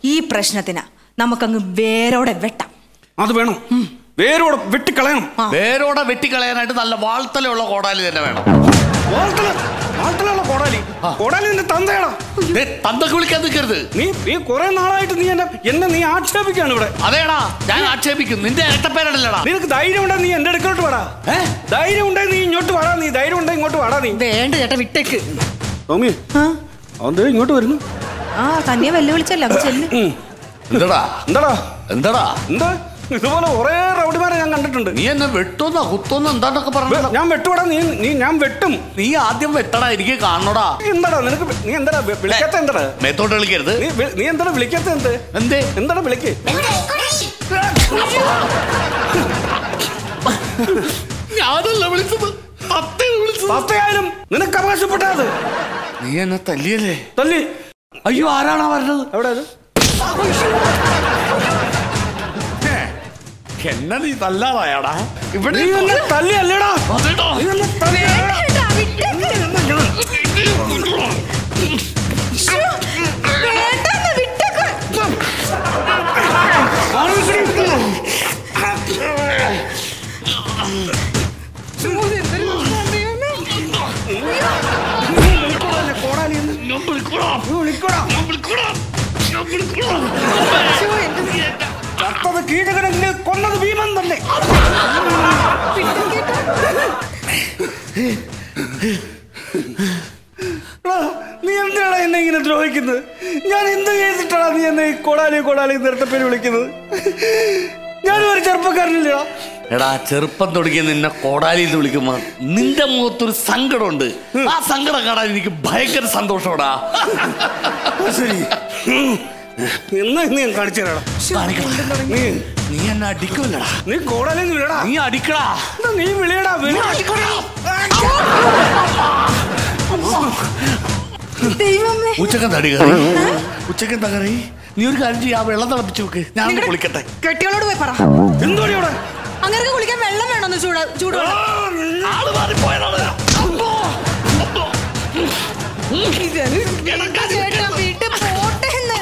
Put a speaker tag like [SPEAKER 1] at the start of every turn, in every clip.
[SPEAKER 1] ഈ പ്രശ്നത്തിന് നമുക്കങ്ങ് വേരോടെ വെട്ടാം
[SPEAKER 2] അത് വേണം വേരോടെ വെട്ടിക്കളയണം
[SPEAKER 3] വേരോടെ വെട്ടിക്കളയാനായിട്ട് നല്ല വാൾത്തലുള്ള കോടാലി തന്നെ വേണം
[SPEAKER 2] വാൾത്തല വാൾത്തലുള്ള കോടാലി കോടാലി നിന്റെ തന്തയാടാ
[SPEAKER 3] ദേ, തന്തക്ക് വിളിക്കാൻ നിൽക്കരുത്
[SPEAKER 2] നീ നീ കുറെ നാളായിട്ട് നീ എന്നെ എന്നെ നീ ആക്ഷേപിക്കാണ് ഇവിടെ
[SPEAKER 3] അതേടാ ഞാൻ ആക്ഷേപിക്കും നിന്റെ ഇരട്ടപ്പേരടല്ലടാ
[SPEAKER 2] നിനക്ക് ധൈര്യം ഉണ്ടെങ്കിൽ നീ എന്റെ അടുക്കലോട്ട് വാടാ
[SPEAKER 3] ഏ?
[SPEAKER 2] ധൈര്യം ഉണ്ടെങ്കിൽ നീ ഇങ്ങോട്ട് വാടാ നീ ധൈര്യം ഉണ്ടെങ്കിൽ ഇങ്ങോട്ട് വാടാ നീ
[SPEAKER 1] വേണ്ട ചേട്ടാ വിട്ടേക്ക്
[SPEAKER 2] ടോമി
[SPEAKER 1] ആ
[SPEAKER 2] അവൻ ദേ ഇങ്ങോട്ട് വരുന്നു
[SPEAKER 1] ആ തന്നെ വെല്ലുവിളിച്ചല്ലോ അങ്ങ് ചെല്ല്
[SPEAKER 2] ഉം.
[SPEAKER 3] എന്താടാ
[SPEAKER 2] എന്താടാ
[SPEAKER 3] എന്താടാ
[SPEAKER 2] എന്താ ഇതുപോലെ കുറെ റൗഡിമാരെ ഞാൻ കണ്ടിട്ടുണ്ട്
[SPEAKER 3] നീ എന്നെ വെട്ടുന്ന കുത്തുന്ന എന്താണ്ടൊക്കെ
[SPEAKER 2] വെ-
[SPEAKER 3] പറഞ്ഞ
[SPEAKER 2] ഞാൻ വെട്ടുവാടാ നീ നീ ഞാൻ വെട്ടും
[SPEAKER 3] നീ ആദ്യം വെട്ടടാ എനിക്ക് കാണണോടാ
[SPEAKER 2] നീ എന്താടാ നിനക്ക് വി- നീ എന്താടാ വി- വിളിക്കാത്ത എന്താടാ
[SPEAKER 3] മേത്തോട്ട് കളിക്കരുത്
[SPEAKER 2] നീ വി- നീ എന്താടാ വിളിക്കാത്ത എന്ത്
[SPEAKER 3] എന്തേ
[SPEAKER 2] എന്താടാ വിളിക്ക്
[SPEAKER 3] ഞാനല്ല വിളിച്ചത് തത്തയാണ് വിളിച്ചത്
[SPEAKER 2] പത്തയായാലും നിനക്ക് അവകാശപ്പെട്ടാത്
[SPEAKER 3] നീ എന്നെ തല്ലിയല്ലേ
[SPEAKER 2] തല്ലി
[SPEAKER 3] അയ്യോ ആരാണാ പറഞ്ഞത്
[SPEAKER 2] എവിടെ അത്
[SPEAKER 3] എന്നെ നീ തല്ലാതായാടാ ഇവിടെ
[SPEAKER 2] നീ എന്നെ തല്ലി അല്ലേടാ
[SPEAKER 3] അതേടാ.
[SPEAKER 2] നീ എന്നെ തല്ലി
[SPEAKER 1] ചേട്ടാ, വിട്ടേക്ക്. ശ്ശോ, വേണ്ടാന്ന് വിട്ടേക്ക്.
[SPEAKER 2] ചത്തത് കീഴകനെ കൊന്നത് ഭീമൻ തന്നെ എടാ, നീ എന്തിനാണ് എന്നെ ഇങ്ങനെ ദ്രോഹിക്കുന്നത് ഞാൻ എന്ത് ചെയ്തിട്ടാണ് നീ എന്നെ ഈ കൊടാലി കൊടാലി നിരട്ടപ്പേര് വിളിക്കുന്നത് ഞാനും ഒരു ചെറുപ്പക്കാരനില്ലടാ
[SPEAKER 3] എടാ ചെറുപ്പം തുടങ്ങിയ നിന്നെ കോടാലി എന്ന് വിളിക്കുമ്പോ നിന്റെ മുഖത്തൊരു സങ്കടമുണ്ട് ആ സങ്കടം കാണാൻ എനിക്ക് ഭയങ്കര സന്തോഷമാടാ
[SPEAKER 2] ശരി എന്നാ ഇന്ന് ഞാൻ കാണിച്ചു തരാടാ
[SPEAKER 3] കാണിക്കടാ.
[SPEAKER 2] നീ
[SPEAKER 3] നീ എന്നെ അടിക്കൂലടാ
[SPEAKER 2] നീ കോടാലി വിളടാ
[SPEAKER 3] നീ അടിക്കടാ
[SPEAKER 2] നീ വിളിയടാ വിളി
[SPEAKER 1] ദൈവമേ
[SPEAKER 3] ഉച്ചക്കൻ തടി കറി ഉച്ചക്കൻ തകറി നീ ഒരു കാര്യം ചെയ്യാ വെള്ളം തിളപ്പിച്ചു വെക്ക് ഞാൻ ഒന്ന് കുളിക്കട്ടെ
[SPEAKER 1] കെട്ടിയോളോട് പോയി പറ
[SPEAKER 2] എന്തോടി അവിടെ
[SPEAKER 1] അങ്ങനെ കുളിക്കാൻ വെള്ളം വേണമെന്ന് ചൂട് ചൂടുവെള്ളം
[SPEAKER 3] ആള് മാറിപ്പോയതാണ്
[SPEAKER 1] ചേട്ടാ വീട്ടിൽ പോട്ടെ എന്ന്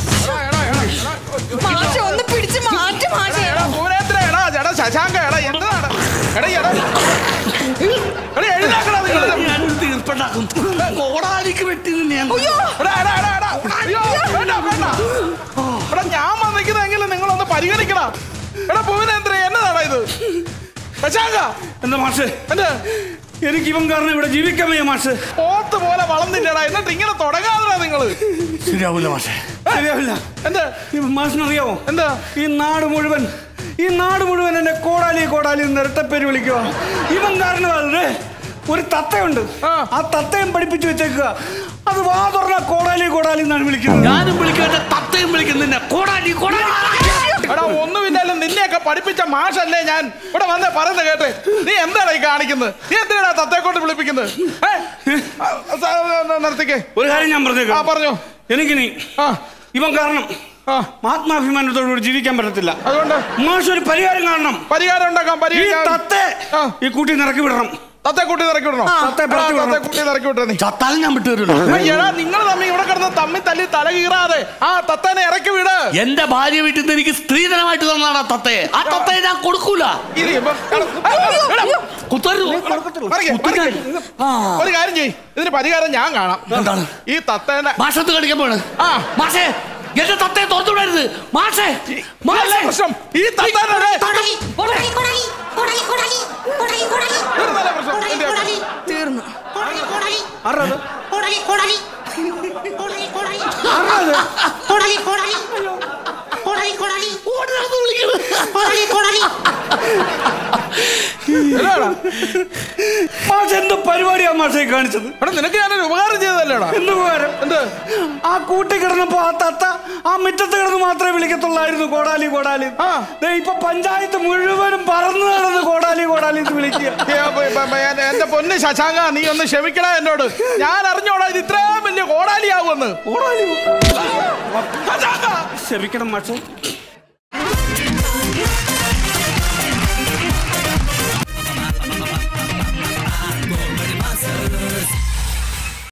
[SPEAKER 1] മാഷ ഒന്ന് പിടിച്ച് മാറ്റി മാഷ
[SPEAKER 4] എടാ, പൂരേന്ദ്ര, എടാ, എടാ, ശശാങ്ക, എടാ, എന്താണ്? എടാ, എടാ. എടാ, എഴുന്നേക്കടാ നിങ്ങള്.
[SPEAKER 3] ഞാൻ തീർപ്പുണ്ടാക്കും കോടാലിക്ക് വെട്ടി നിന്നെ ഞാൻ
[SPEAKER 4] എടാ, എടാ, എടാ, എടാ. അയ്യോ, വേണ്ട, വേണ്ട. എടാ, ഞാൻ വന്നിക്കുന്നെങ്കിലും നിങ്ങളൊന്ന് പരിഗണിക്കടാ എടാ ഭുവനേന്ദ്ര എന്നതാടാ ഇത് ശശാങ്ക
[SPEAKER 2] എന്താ മാഷേ
[SPEAKER 4] എന്റെ
[SPEAKER 2] എനിക്ക് ഇവൻ കാരണം ഇവിടെ ജീവിക്കാൻ വയ്യ മാഷ്
[SPEAKER 4] പോത്ത് പോലെ വളർന്നില്ലടാ എന്നിട്ട് ഇങ്ങനെ തുടങ്ങാതെടാ നിങ്ങള്
[SPEAKER 3] ശരിയാവൂല മാഷേ
[SPEAKER 2] ശരിയാവില്ല
[SPEAKER 4] എന്താ
[SPEAKER 2] ഈ മാഷിനറിയാവോ
[SPEAKER 4] എന്താ
[SPEAKER 2] ഈ നാട് മുഴുവൻ ഈ നാട് മുഴുവൻ എന്നെ കോടാലി കോടാലി എന്ന് ഇരട്ടപ്പേര് വിളിക്കുക ഇവൻ കാരണമാണ് ഒരു തത്തയുണ്ട്
[SPEAKER 4] ആ.
[SPEAKER 2] ആ തത്തയും പഠിപ്പിച്ചു വെച്ചേക്കുക അത് വാ തുറന്ന കോടാലി കോടാലി എന്നാണ് വിളിക്കുന്നത്
[SPEAKER 3] ഞാനും വിളിക്കും എന്റെ തത്തയും വിളിക്കും നിന്നെ കോടാലി കോടാലി
[SPEAKER 4] എടാ ഒന്നുമില്ലല്ലോ നിന്നെയൊക്കെ പഠിപ്പിച്ച മാഷല്ലേ ഞാൻ ഇവിടെ വന്നേ പറയുന്നത് കേട്ടെ നീ എന്താണ് ഈ കാണിക്കുന്നത് നീ എന്തിനാ തത്തയെ കൊണ്ട് വിളിപ്പിക്കുന്നത് ഏ? ആ, സ- നിർത്തിക്കേ
[SPEAKER 2] ഒരു കാര്യം ഞാൻ
[SPEAKER 4] ആ
[SPEAKER 2] പറഞ്ഞേക്കാം
[SPEAKER 4] പറഞ്ഞു
[SPEAKER 2] എനിക്കിനി
[SPEAKER 4] ആ
[SPEAKER 2] ഇവൻ കാരണം
[SPEAKER 4] ആ
[SPEAKER 2] ആത്മാഭിമാനത്തോടുകൂടി ജീവിക്കാൻ പറ്റത്തില്ല
[SPEAKER 4] അതുകൊണ്ട്
[SPEAKER 2] മാഷ് ഒരു പരിഹാരം കാണണം
[SPEAKER 4] പരിഹാരം ഉണ്ടാക്കാം
[SPEAKER 2] ഈ
[SPEAKER 4] പരിഹാരം
[SPEAKER 2] തത്തെ
[SPEAKER 4] ആ.
[SPEAKER 2] ഈ കൂട്ടി നിറക്കി വിടണം
[SPEAKER 4] തത്തെ കൂട്ടി നിറക്കി വിടണോ
[SPEAKER 2] തത്തയെ
[SPEAKER 4] എടാ,
[SPEAKER 2] പുറത്ത് വിടണം.
[SPEAKER 4] തത്തയെ കൂട്ടി നിറക്കി വിട്ടേ നീ
[SPEAKER 3] ചത്താലും ഞാൻ വിട്ടുവരുള്ളൂ
[SPEAKER 4] എടാ നിങ്ങൾ തമ്മി ഇവിടെ കിടന്ന് തമ്മി തല്ലി തല കീറാതെ ആ തത്തേനെ ഇറക്കി വിട്
[SPEAKER 3] എന്റെ ഭാര്യ വീട്ടിൽ നിന്ന് എനിക്ക് സ്ത്രീധനമായിട്ട് തന്നാണ് ആ തത്തയെ ആ തത്തയെ ഞാൻ കൊടുക്കൂല
[SPEAKER 4] ഇത് ഇപ്പൊ- എടാ, എടാ, എടാ,
[SPEAKER 3] കുത്തരുത്
[SPEAKER 4] മറിക്ക്,
[SPEAKER 3] കുത്തിക്കാൻ.
[SPEAKER 4] മറിക്ക്.
[SPEAKER 3] ആ.
[SPEAKER 4] ഒരു കാര്യം ചെയ്യ് ഇതിന് പരിഹാരം ഞാൻ കാണാം
[SPEAKER 3] എന്താണ്?
[SPEAKER 4] ഈ തത്തേനെ
[SPEAKER 3] മാഷത്ത് കടിക്കാൻ പോണ്
[SPEAKER 4] ആ.
[SPEAKER 3] മാഷേ എന്റെ തത്തയെ തുറന്നു വിടരുത് മാഷേ
[SPEAKER 4] ഇതല്ല
[SPEAKER 3] മാഷേ
[SPEAKER 4] പ്രശ്നം ഈ തത്തേനെ
[SPEAKER 5] കൊടലി കൊടലി കൊടലി കൊടലി കൊടലി കൊടലി കൊടലി
[SPEAKER 4] ഇതല്ല പ്രശ്നം
[SPEAKER 5] കൊടലി
[SPEAKER 4] എന്റെ
[SPEAKER 5] കൊടലി
[SPEAKER 1] തീർന്നു
[SPEAKER 5] കൊടലി കൊടലി
[SPEAKER 2] ആരാത്
[SPEAKER 5] കൊടലി കൊടലി കൊടലി കൊടലി
[SPEAKER 2] ആരാത്
[SPEAKER 5] കൊടലി കൊടലി കൊടലി കൊടലി
[SPEAKER 3] ഓടി നടന്ന് വിളിക്കണ്.
[SPEAKER 5] കൊടലി കൊടലി
[SPEAKER 4] ഇതാടാ.
[SPEAKER 2] മാഷ് എന്ത് പരിപാടിയാ മാഷെ കാണിച്ചത്
[SPEAKER 4] എടാ നിനക്ക് ഞാനൊരു ഉപകാരം ചെയ്തല്ലേടാ
[SPEAKER 2] എന്ത് ഉപകാരം
[SPEAKER 4] എന്ത്
[SPEAKER 2] ആ കൂട്ടി കിടന്നപ്പോ ആ തത്ത ആ മുറ്റത്ത് കിടന്ന് മാത്രമേ വിളിക്കത്തുള്ളായിരുന്നു കോടാലി കോടാലി
[SPEAKER 4] ആ.
[SPEAKER 2] ദേ ഇപ്പൊ പഞ്ചായത്ത് മുഴുവനും പറന്നു നടന്ന് കോടാലി കോടാലി എന്ന് വിളിക്കുക
[SPEAKER 4] ഏ, അപ്പൊ ഇപ്പൊ- ഇപ്പൊ എന്റെ- എന്റെ പൊന്ന് ശശാങ്ക നീ ഒന്ന് ക്ഷമിക്കണ എന്നോട് ഞാൻ അറിഞ്ഞോടാ ഇത് ഇത്രയും വലിയ കോടാലിയാവുമെന്ന്
[SPEAKER 2] കോടാലി
[SPEAKER 4] ശശാങ്ക
[SPEAKER 2] ക്ഷമിക്കണം മാഷെ